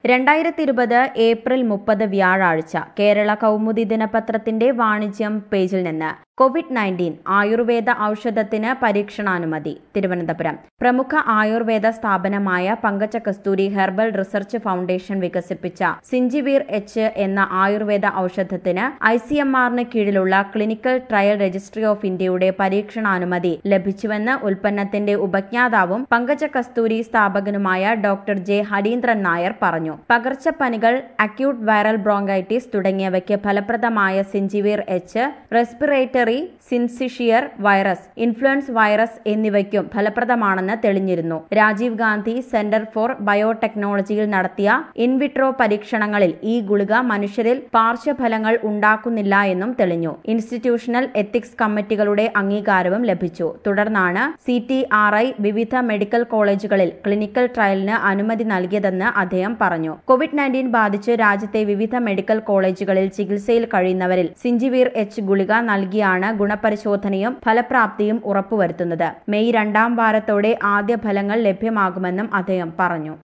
രണ്ടായിരത്തി ഇരുപത് ഏപ്രിൽ മുപ്പത് വ്യാഴാഴ്ച കേരള കൗമുദി ദിനപത്രത്തിന്റെ വാണിജ്യം പേജിൽ നിന്ന് കോവിഡ് നയൻറ്റീൻ ആയുർവേദ ഔഷധത്തിന് പരീക്ഷണാനുമതി തിരുവനന്തപുരം പ്രമുഖ ആയുർവേദ സ്ഥാപനമായ Pankaja Kasthuri herbal research foundation വികസിപ്പിച്ച സിഞ്ചിവീർ എച്ച് എന്ന ആയുർവേദ ഔഷധത്തിന് ഐ സി എം ആറിന് കീഴിലുള്ള ക്ലിനിക്കൽ ട്രയൽ രജിസ്ട്രി ഓഫ് ഇന്ത്യയുടെ പരീക്ഷണാനുമതി ലഭിച്ചുവെന്ന് ഉൽപ്പന്നത്തിന്റെ ഉപജ്ഞാതാവും പങ്കജ കസ്തൂരി സ്ഥാപകനുമായ ഡോക്ടർ ജെ ഹരീന്ദ്രൻ നായർ പറഞ്ഞു പകർച്ചപ്പനികൾ അക്യൂട്ട് വൈറൽ ബ്രോങ്കൈറ്റിസ് തുടങ്ങിയവയ്ക്ക് ഫലപ്രദമായ Zingivir H respiratory syncytial virus influenza virus എന്നിവയ്ക്കും ഫലപ്രദമാണെന്ന് തെളിഞ്ഞിരുന്നു രാജീവ് ഗാന്ധി സെന്റർ ഫോർ ബയോടെക്നോളജിയിൽ നടത്തിയ ഇൻവിട്രോ പരീക്ഷണങ്ങളിൽ ഈ ഗുളിക മനുഷ്യരിൽ പാർശ്വഫലങ്ങൾ ഉണ്ടാക്കുന്നില്ല എന്നും തെളിഞ്ഞു ഇൻസ്റ്റിറ്റ്യൂഷണൽ എത്തിക്സ് കമ്മിറ്റികളുടെ അംഗീകാരവും ലഭിച്ചു തുടർന്നാണ് സി ടി ആർ ഐ വിവിധ മെഡിക്കൽ കോളേജുകളിൽ ക്ലിനിക്കൽ ട്രയലിന് അനുമതി നൽകിയതെന്ന് അദ്ദേഹം പറഞ്ഞു കോവിഡ് നയൻറ്റീൻ ബാധിച്ച് രാജ്യത്തെ വിവിധ മെഡിക്കൽ കോളേജുകളിൽ ചികിത്സയിൽ കഴിയുന്നവരിൽ സിഞ്ചിവീർ എച്ച് ഗുളിക നൽകിയാണ് ഗുണപരിശോധനയും ഫലപ്രാപ്തിയും ഉറപ്പുവരുത്തുന്നത് മെയ് രണ്ടാം വാരത്തോടെ ആദ്യ ഫലങ്ങൾ ലഭ്യമാകുമെന്നും അദ്ദേഹം പറഞ്ഞു